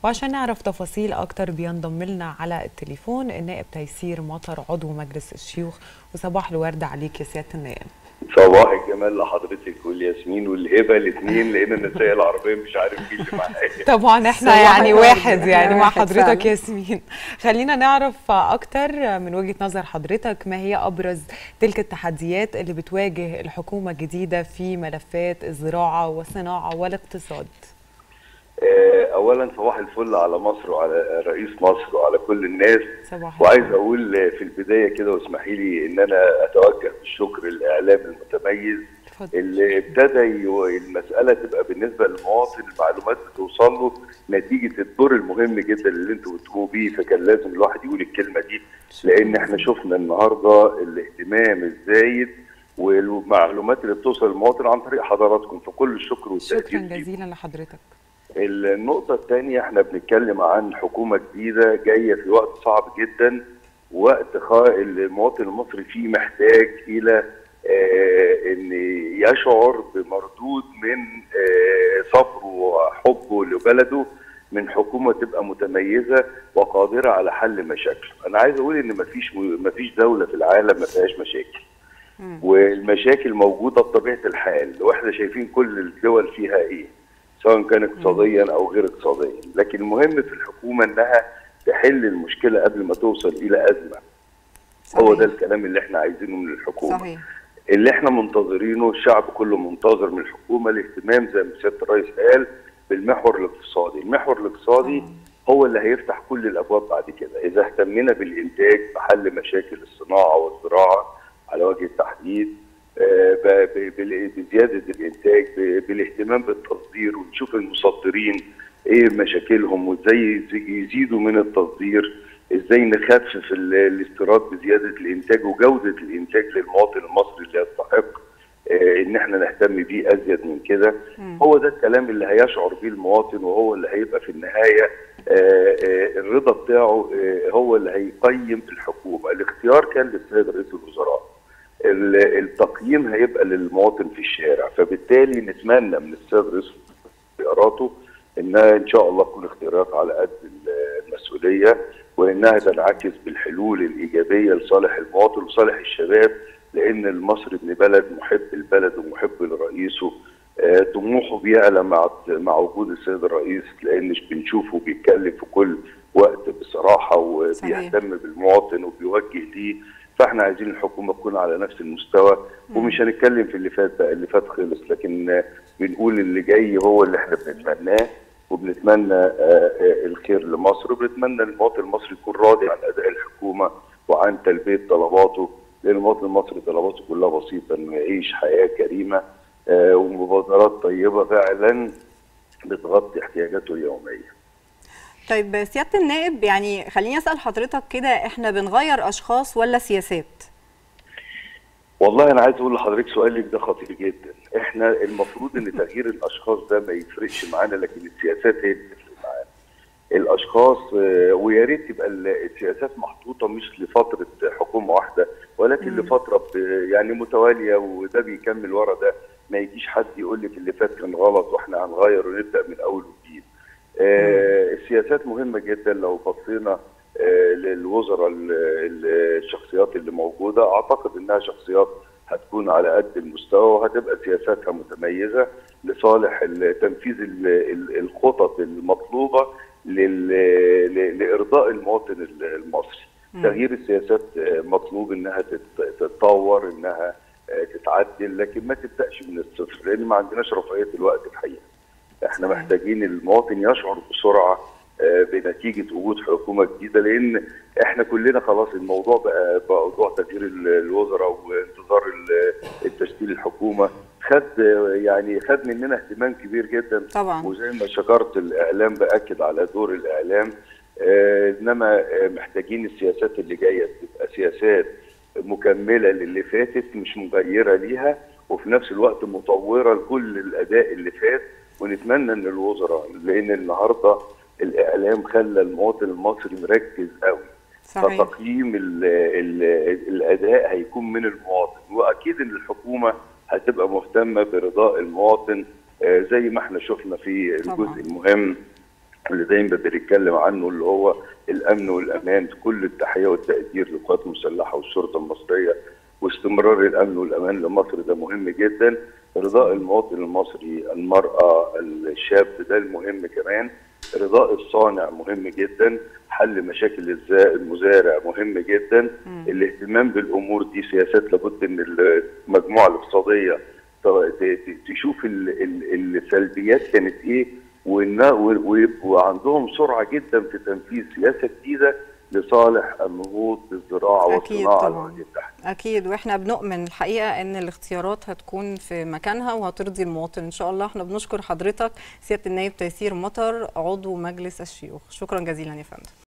وعشان نعرف تفاصيل اكتر بينضم لنا على التليفون النائب تيسير مطر عضو مجلس الشيوخ وصباح الورد عليك يا سياده النائب صباح الجمال لحضرتك والياسمين والهبه الاثنين لان النساء العربيه مش عارف مين اللي معايا طبعا احنا صباح يعني الورد. واحد يعني مع واحد حضرتك فعلا. ياسمين خلينا نعرف اكتر من وجهه نظر حضرتك ما هي ابرز تلك التحديات اللي بتواجه الحكومه الجديده في ملفات الزراعه والصناعه والاقتصاد آه، اولا صباح الفل على مصر وعلى رئيس مصر وعلى كل الناس صباح وعايز اقول في البدايه كده واسمحي لي ان انا اتوجه بالشكر للاعلام المتميز اتفضل. اللي ابتدى يو- المساله تبقى بالنسبه للمواطن المعلومات بتوصل له نتيجه الدور المهم جدا اللي انتوا بتقوموا بيه فكان لازم الواحد يقول الكلمه دي لان احنا شفنا النهارده الاهتمام الزايد والمعلومات اللي بتوصل للمواطن عن طريق حضراتكم فكل الشكر والتقدير شكرا ليكم. جزيلا لحضرتك النقطة الثانية احنا بنتكلم عن حكومة جديدة جاية في وقت صعب جدا وقت خا... المواطن المصري فيه محتاج إلى آه ان يشعر بمردود من آه صبره وحبه لبلده من حكومة تبقى متميزة وقادرة على حل مشاكله. أنا عايز أقول إن مفيش مفيش دولة في العالم ما فيهاش مشاكل. والمشاكل موجودة بطبيعة الحال واحنا شايفين كل الدول فيها ايه سواء كان اقتصاديا او غير اقتصاديا لكن المهم في الحكومة انها تحل المشكلة قبل ما توصل الى ازمة هو ده الكلام اللي احنا عايزينه من الحكومة صحيح اللي احنا منتظرينه الشعب كله منتظر من الحكومه الاهتمام زي ما سياده الرئيس قال بالمحور الاقتصادي، المحور الاقتصادي هو اللي هيفتح كل الابواب بعد كده، اذا اهتمينا بالانتاج بحل مشاكل الصناعه والزراعه على وجه التحديد آه، ب- ب- بال- بزياده الانتاج ب- بالاهتمام بالتصدير ونشوف المصدرين ايه مشاكلهم وازاي يز- يزيدوا من التصدير ازاي نخفف ال- الاستيراد بزياده الانتاج وجوده الانتاج للمواطن المصري اللي يستحق آه، ان احنا نهتم بيه ازيد من كده هو ده الكلام اللي هيشعر بيه المواطن وهو اللي هيبقى في النهايه آه، آه، الرضا بتاعه آه، هو اللي هيقيم الحكومه الاختيار كان للسيد رئيس الوزراء ال- التقييم هيبقى للمواطن في الشارع فبالتالي نتمنى من السيد رئيس اختياراته انها ان شاء الله تكون اختيارات على قد ال- المسؤوليه وانها تنعكس بالحلول الايجابيه لصالح المواطن وصالح الشباب لان المصري ابن بلد محب البلد ومحب لرئيسه آه، طموحه بيعلى مع مع وجود السيد الرئيس لان بنشوفه بيتكلم في كل وقت بصراحه وبيهتم بالمواطن وبيوجه ليه فاحنا عايزين الحكومه تكون على نفس المستوى ومش هنتكلم في اللي فات بقى اللي فات خلص لكن آه، بنقول اللي جاي هو اللي احنا بنتمناه وبنتمنى آه، آه، الخير لمصر وبنتمنى المواطن المصري يكون راضي عن اداء الحكومه وعن تلبيه طلباته لان المواطن المصري طلباته كلها بسيطه انه يعيش حياه كريمه آه، ومبادرات طيبه فعلا بتغطي احتياجاته اليوميه. طيب سيادة النائب يعني خليني أسأل حضرتك كده احنا بنغير أشخاص ولا سياسات؟ والله انا عايز اقول لحضرتك سؤالك ده خطير جدا احنا المفروض ان تغيير الاشخاص ده ما يفرقش معانا لكن السياسات هي اللي بتفرق معانا الاشخاص آه، ويا ريت تبقى ال- السياسات محطوطه مش لفتره حكومه واحده ولكن لفتره ب- يعني متواليه وده بيكمل ورا ده ما يجيش حد يقول لك اللي فات كان غلط واحنا هنغير ونبدا من اول وجديد آه، السياسات مهمه جدا لو بصينا آه، للوزراء ال- ال- الشخصيات اللي موجوده اعتقد انها شخصيات هتكون على قد المستوى وهتبقى سياساتها متميزه لصالح ال- تنفيذ ال- ال- الخطط المطلوبه لل- ل- لارضاء المواطن ال- المصري. تغيير السياسات آه، مطلوب انها تت- تتطور انها آه، تتعدل لكن ما تبداش من الصفر لان ما عندناش رفاهيه الوقت الحقيقه. احنا صحيح. محتاجين المواطن يشعر بسرعه آه، بنتيجه وجود حكومه جديده لان احنا كلنا خلاص الموضوع بقى بقى موضوع تغيير ال- الوزراء وانتظار ال- التشكيل الحكومه خد آه، يعني خد مننا اهتمام كبير جدا طبعا. وزي ما شكرت الاعلام باكد على دور الاعلام آه، انما آه، محتاجين السياسات اللي جايه تبقى سياسات مكمله للي فاتت مش مغيره ليها وفي نفس الوقت مطوره لكل الاداء اللي فات ونتمنى ان الوزراء لان النهارده الاعلام خلى المواطن المصري مركز قوي صحيح فتقييم ال ال الاداء هيكون من المواطن واكيد ان الحكومه هتبقى مهتمه برضاء المواطن آه، زي ما احنا شفنا في طبعاً. الجزء المهم اللي دايما بنتكلم عنه اللي هو الامن والامان كل التحيه والتقدير للقوات المسلحه والشرطه المصريه واستمرار الامن والامان لمصر ده مهم جدا رضاء المواطن المصري المراه الشاب ده المهم كمان رضاء الصانع مهم جدا حل مشاكل الزا- المزارع مهم جدا الاهتمام بالامور دي سياسات لابد ان المجموعه الاقتصاديه ت- ت- تشوف ال- ال- السلبيات كانت ايه وإن- و- ويبقوا عندهم سرعه جدا في تنفيذ سياسه جديده لصالح النهوض بالزراعه أكيد والصناعه طبعاً. الوطنيه التحتيه اكيد واحنا بنؤمن الحقيقه ان الاختيارات هتكون في مكانها وهترضي المواطن ان شاء الله احنا بنشكر حضرتك سياده النائب تيسير مطر عضو مجلس الشيوخ شكرا جزيلا يا فندم